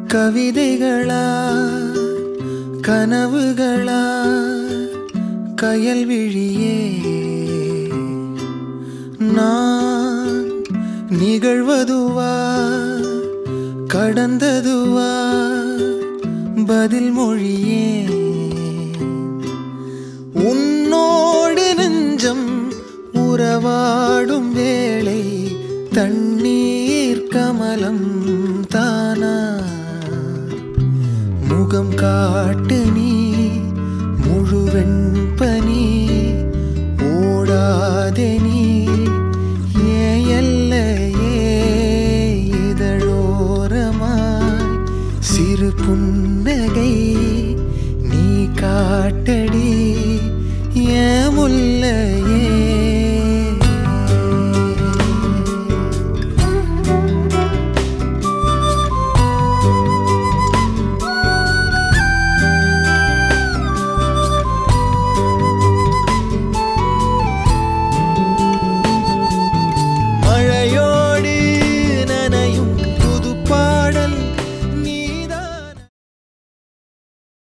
கவிதைகளா கனவுகளா கயல் விழியே நான் நிகழ்வதுவா கடந்ததுவா பதில் மொழியே உன்னோடு நெஞ்சம் உறவாடும் வேளை தண்ணீர் கமலம் தானா முகம் காட்டு நீ முழுவெண் பனி ஓடாதே நீ ஏன் எல்லையே இதழோரமாய் சிறு புன்னகை நீ காட்டடி ஏன் முல்லை